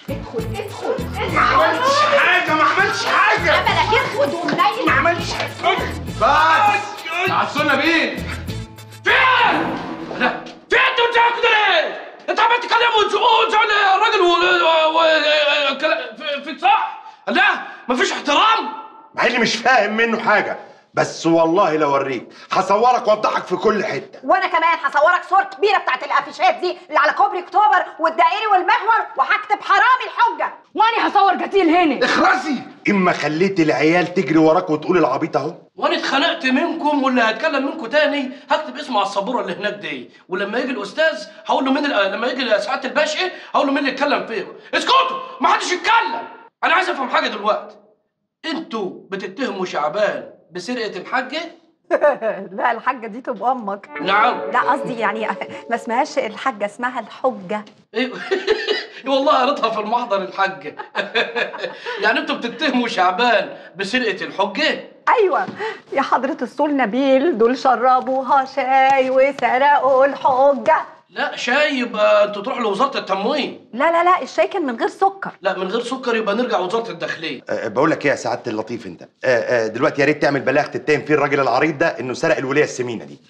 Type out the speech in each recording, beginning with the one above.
ادخل ادخل ما عملتش حاجه ما عملتش حاجه عملك اسود ومنيل ما عملتش حاجه بس عسونا بيه فين؟ لا فين انتوا بتاعكوا ده ليه؟ انت عمال تتكلم وتزقوا وتزعل الراجل و... و... و... كلا- في في صح؟ لا مفيش احترام مع اني مش فاهم منه حاجه بس والله لو اوريك هصورك واوضحك في كل حته وانا كمان هصورك صور كبيره بتاعت الافيشات دي اللي على كوبري اكتوبر والدائري والمحور وهكتب حرامي الحجه وانا هصور قتيل هنا اخرسي اما خليت العيال تجري وراك وتقول العبيط اهو وانا اتخنقت منكم واللي هتكلم منكم تاني هكتب اسمه على السبوره اللي هناك دي ولما يجي الاستاذ هقول له مين ال- لما يجي سعاده الباشا هقول له مين اللي اتكلم فيهم اسكتوا ما حدش يتكلم انا عايز افهم حاجه دلوقتي انتوا بتتهموا شعبان بسرقه الحاجه لا الحاجه دي تبقى امك نعم لا قصدي يعني ما اسمهاش الحاجه اسمها الحجه ايوه والله قريتها في المحضر الحاجه يعني انتوا بتتهموا شعبان بسرقه الحجه ايوه يا حضره الصول نبيل دول شربوها شاي وسرقوا الحجه لا شاي يبقى انتوا تروحوا لوزاره التموين لا لا لا الشاي كان من غير سكر لا من غير سكر يبقى نرجع وزاره الداخليه أه بقول لك ايه يا سعاده اللطيف انت أه أه دلوقتي يا ريت تعمل بلاغ تتهم فيه الراجل العريض ده انه سرق الوليه السمينه دي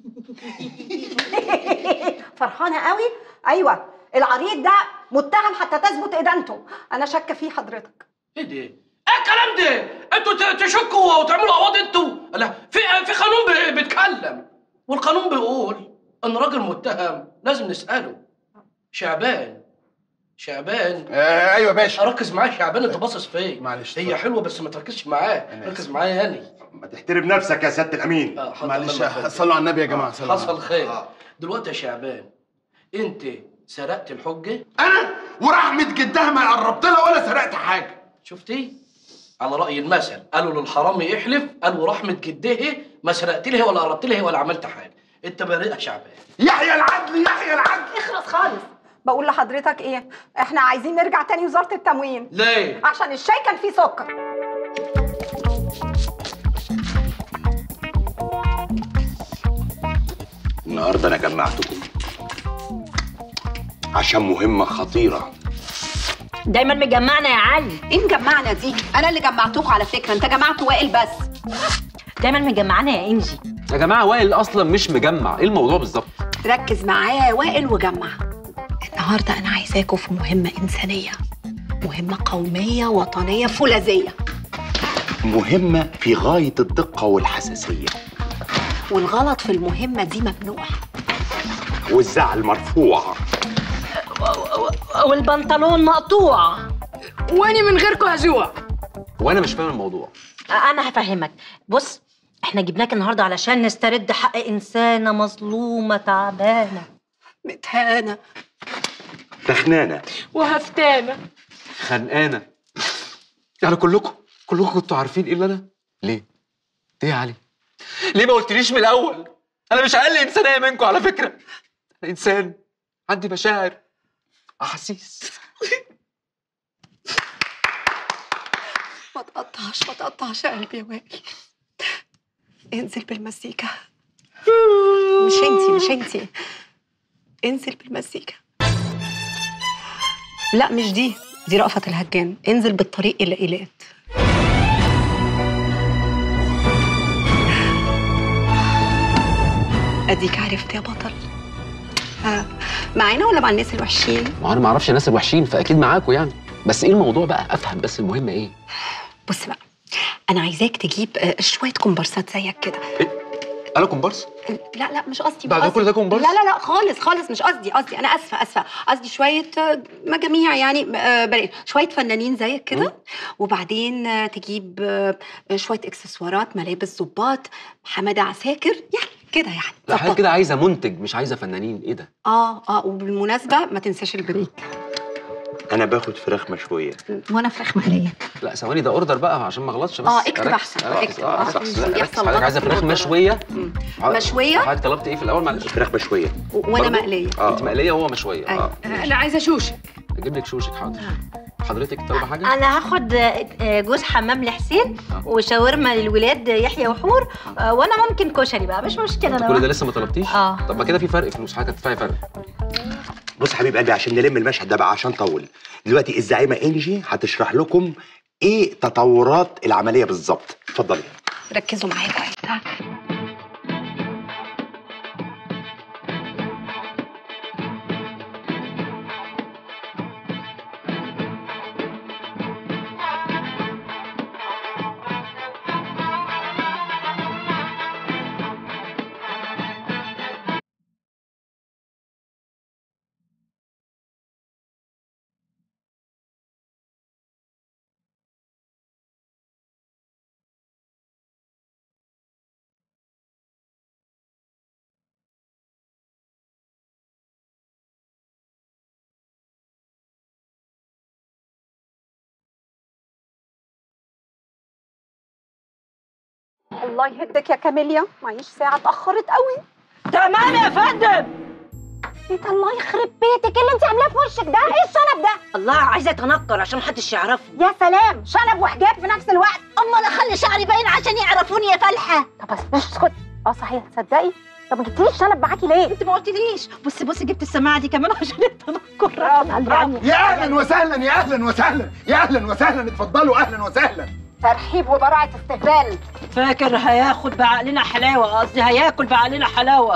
فرحانه قوي ايوه العريض ده متهم حتى تثبت ادانته انا شاكه فيه حضرتك ايه ده؟ ايه الكلام ده؟ انتوا ت- تشكوا وتعملوا قواضي انتوا؟ لا في في قانون بي- بيتكلم والقانون بيقول ان راجل متهم لازم نساله شعبان شعبان آه ايوه يا باشا ركز معايا شعبان انت باصص فين؟ معلش هي اتفضل. حلوه بس ما تركزش معاه ركز معايا هاني ما تحترم نفسك يا سياده الامين آه، حاضر، معلش الله يخليك. صلوا على النبي يا جماعه صلوا على حصل النبي. خير آه. دلوقتي يا شعبان انت سرقت الحجه انا ورحمه جدها ما قربت لها ولا سرقت حاجه شفتي؟ على رأي المثل قالوا للحرامي يحلف قالوا رحمة جده ما سرقت لها ولا قربت لها ولا عملت حاجة انت بريء يا شعبان يحيى العدل يحيى العدل اخلص خالص بقول لحضرتك ايه احنا عايزين نرجع تاني وزاره التموين ليه؟ عشان الشاي كان فيه سكر النهارده انا جمعتكم عشان مهمه خطيره دايما مجمعنا يا علي ايه مجمعنا دي انا اللي جمعتكم على فكره انت جمعت وائل بس دايما مجمعنا يا انجي يا جماعه وائل اصلا مش مجمع ايه الموضوع بالظبط ركز معايا يا وائل وجمع النهارده انا عايزاكم في مهمه انسانيه مهمه قوميه وطنيه فولاذيه مهمه في غايه الدقه والحساسيه والغلط في المهمه دي ممنوع والزعل مرفوع والبنطلون مقطوع واني من غيركم هجوع وانا مش فاهم الموضوع انا هفهمك بص احنا جبناك النهارده علشان نسترد حق انسانه مظلومه تعبانه متهانه تخنانه وهفتانه خنقانه يعني كلكم كلكم كنتوا عارفين ايه اللي انا ليه ليه يا علي ليه ما قلتليش من الاول انا مش اقل انسانيه منكم على فكره أنا انسان عندي مشاعر احاسيس ما تقطعش ما تقطعش قلبي يا وائل انزل بالمزيكا مش انتي مش انتي انزل بالمزيكا لا مش دي دي رأفت الهجان انزل بالطريق الى ايلات اديك عرفت يا بطل ها معانا ولا مع الناس الوحشين ما انا ما اعرفش الناس الوحشين فاكيد معاكم يعني بس ايه الموضوع بقى افهم بس المهم ايه بص بقى انا عايزاك تجيب آه، شويه كومبارسات زيك كده انا كومبارس لا لا مش قصدي بعد مش كل قصدي. ده كومبارس؟ لا لا لا خالص خالص مش قصدي قصدي انا اسفه اسفه قصدي شويه آه، مجاميع يعني آه، بلاش شويه فنانين زيك كده وبعدين آه، تجيب آه، شويه اكسسوارات ملابس ظباط حماده عساكر يعني كده يعني لا حضرتك ظبط. كده عايزه منتج مش عايزه فنانين ايه ده اه اه وبالمناسبه ما تنساش البريك انا باخد فراخ مشويه وانا فراخ مقليه لا ثواني ده اوردر بقى عشان ما اغلطش بس اه اكتب أركز- احسن أركز. اكتب آه، اه أركز. عشان لا، أركز. يحصل حضرتك غلط عايزه في فراخ الأوردر. مشويه مم. ح- مشوية؟ حضرتك طلبت ايه في الاول معلش فراخ مشويه وانا برضو؟ مقليه انت مقليه وهو مشويه أيوة. اه انا عايزه شوشك اجيب لك شوشك حاضر حضرتك طالبه حاجه انا هاخد آه، جوز حمام لحسين وشاورما للولاد يحيى وحور آه، وانا ممكن كشري بقى مش مشكله انت انا كل ده واحدة. لسه ما طلبتيش اه طب ما كده في فرق فلوس حضرتك هتدفعي فرق بص يا حبيب قلبي عشان نلم المشهد ده بقى عشان طول دلوقتي الزعيمه انجي هتشرح لكم ايه تطورات العمليه بالظبط اتفضلي ركزوا معايا كويس ها؟ الله يهدك يا كاميليا معيش ساعة اتأخرت قوي تمام يا فندم ايه ده الله يخرب بيتك ايه اللي انت عاملاه في وشك ده ايه الشنب ده الله عايزه اتنكر عشان محدش يعرفني يا سلام شنب وحجاب في نفس الوقت امال اخلي شعري باين عشان يعرفوني يا فلحه طب بس بس اسكت اه صحيح تصدقي طب ما جبتيش شنب معاكي ليه انت ما قلتليش بصي بصي جبت السماعه دي كمان عشان التنكر برافو يعني يا اهلا وسهلا يا اهلا وسهلا يا اهلا وسهلا اتفضلوا اهلا وسهلا ترحيب وبراعة استهبال فاكر هياخد بعقلنا حلاوه قصدي هياكل بعقلنا حلاوه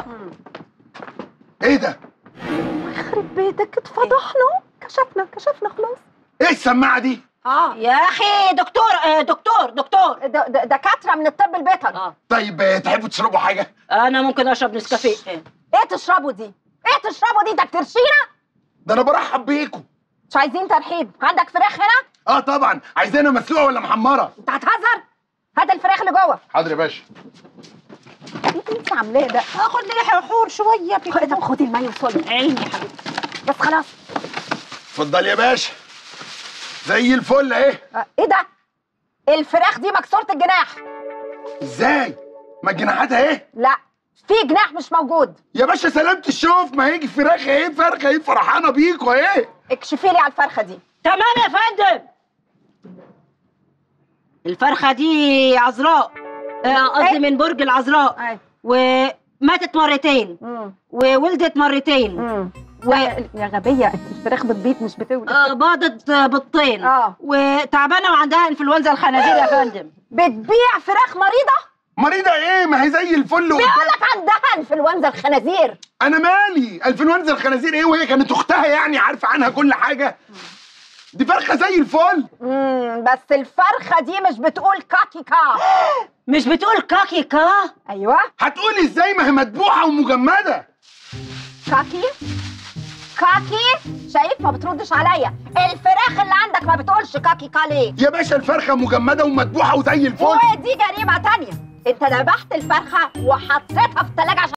ايه ده يخرب بيتك اتفضحنا كشفنا كشفنا خلاص ايه السماعه دي اه يا اخي دكتور آه دكتور دكتور د- د- دكاترة من الطب البيطري اه طيب آه، تحبوا تشربوا حاجه انا ممكن اشرب نسكافيه ايه تشربوا دي؟ ايه تشربوا دي؟ ده بترشينا؟ ده انا برحب بيكم مش عايزين ترحيب عندك فراخ هنا؟ اه طبعا عايزينها مسلوقه ولا محمره انت هتهزر؟ هات الفراخ اللي جوه حاضر يا باشا ايه اللي انت عاملاه ده؟ اخد لي حور شويه خ- طب خدي المية وصلي عيني يا حبيبتي بس خلاص اتفضل يا باشا زي الفل اهي آه، ايه ده؟ الفراخ دي مكسورة الجناح ازاي ما جناحاتها ايه لا في جناح مش موجود يا باشا سلامة الشوف ما هيجي فراخ ايه فرخه ايه فرحانه بيكوا ايه اكشفي لي على الفرخة دي تمام يا فندم الفرخه دي عذراء آه، قصدي إيه؟ من برج العذراء اي وماتت مرتين امم وولدت مرتين امم يا غبية الفراخ بتبيض مش بتولد وباضت بيضتين اه وتعبانه وعندها انفلونزا الخنازير يا فندم بتبيع فراخ مريضة؟ مريضه ايه ما هي زي الفل بيقول لك عندها انفلونزا الخنازير انا مالي الفلونزا الخنازير ايه وهي كانت اختها يعني عارفه عنها كل حاجه دي فرخه زي الفل امم بس الفرخة دي مش بتقول كاكي كا مش بتقول كاكي كا ايوه هتقولي ازاي ما هي مدبوحه ومجمده كاكي كاكي شايف ما بتردش عليا الفراخ اللي عندك ما بتقولش كاكي كا ليه يا باشا الفرخه مجمده ومدبوحه وزي الفل ودي جريمة تانية انت ذبحت الفرخة وحطيتها في التلاجة عشان